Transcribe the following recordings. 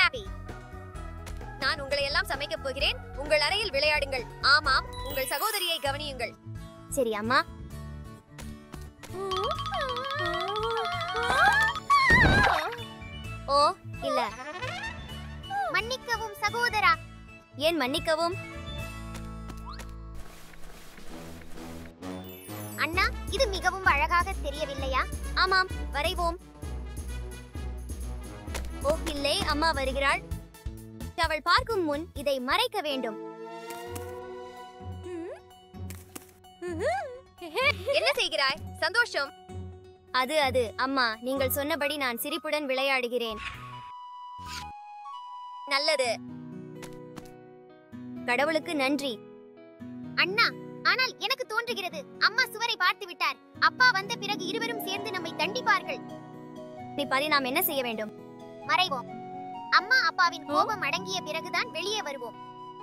happy நான் உங்களை எல்லாம் சமைக்கப் போகிறேன் உங்கள் அறையில் விளையாடுங்கள் ஆமாம் உங்கள் சகோதரியை கவனியுங்கள் சரி அம்மா ஓ இல்ல மன்னிக்கவும் சகோதரா ஏன் மன்னிக்கவும் அண்ணா இது மிகவும் அழகாக தெரியவில்லையா ஆமாம் வரைவோம் ஓ இல்லை அம்மா வருகிறாள் அவள் பார்க்கும் முன் இதை மறைக்க வேண்டும் என்ன செய்கிறாய் சந்தோஷம் அது அது அம்மா நீங்கள் சொன்னபடி நான் சிரிப்புடன் விளையாடுகிறேன் நல்லது கடவுளுக்கு நன்றி அண்ணா ஆனால் எனக்கு தோன்றுகிறது அம்மா சுவரை பார்த்து விட்டார் அப்பா வந்த பிறகு இருவரும் சேர்ந்து நம்மை தண்டிப்பார்கள் நீ பாரி நாம் என்ன செய்ய வேண்டும் மறைவோம் அம்மா அப்பாவின் கோபம் அடங்கிய பிறகுதான் வெளியே வருவோம்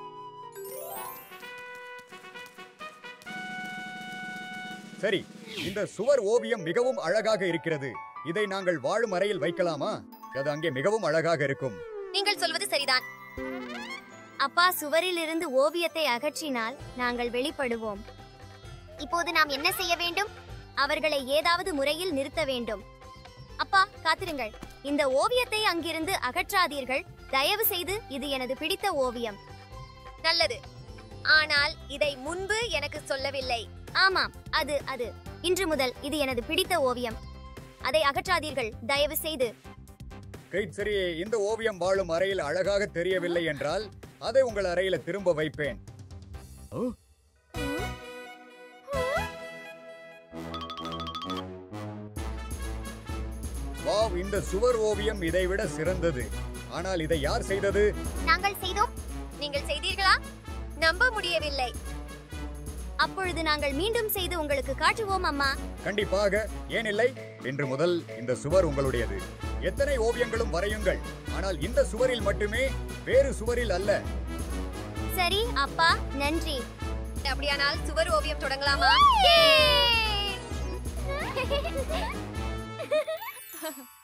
சரி இந்த சுவர் ஓவியம் மிகவும் அழகாக இருக்கிறது இதை நாங்கள் வாழும் அறையில் வைக்கலாமா அது அங்கே மிகவும் அழகாக இருக்கும் நீங்கள் சொல்வது சரிதான் அப்பா சுவரில் இருந்து ஓவியத்தை அகற்றினால் நாங்கள் வெளிப்படுவோம் இப்போது நாம் என்ன செய்ய வேண்டும் அவர்களை ஏதாவது முறையில் நிறுத்த வேண்டும் அப்பா காத்திருங்கள் இந்த ஓவியத்தை அங்கிருந்து அகற்றாதீர்கள் தயவு செய்து இது எனது பிடித்த ஓவியம் நல்லது ஆனால் இதை முன்பு எனக்கு சொல்லவில்லை ஆமாம் அது அது இன்று முதல் இது எனது பிடித்த ஓவியம் அதை அகற்றாதீர்கள் தயவு செய்து கைட் சரி இந்த ஓவியம் வாழும் அறையில் அழகாக தெரியவில்லை என்றால் அதை உங்கள் அறையில திரும்ப வைப்பேன் வாவ் இந்த சுவர் ஓவியம் இதைவிட சிறந்தது ஆனால் இதை யார் செய்தது நாங்கள் செய்தோம் நீங்கள் செய்தீர்களா நம்ப முடியவில்லை அப்பொழுது நாங்கள் மீண்டும் செய்து உங்களுக்கு காட்டுவோம் அம்மா கண்டிப்பாக ஏன் இல்லை இன்று முதல் இந்த சுவர் உங்களுடையது எத்தனை ஓவியங்களும் வரையுங்கள் ஆனால் இந்த சுவரில் மட்டுமே வேறு சுவரில் அல்ல சரி அப்பா நன்றி அப்படியானால் சுவர் ஓவியம் தொடங்கலாமா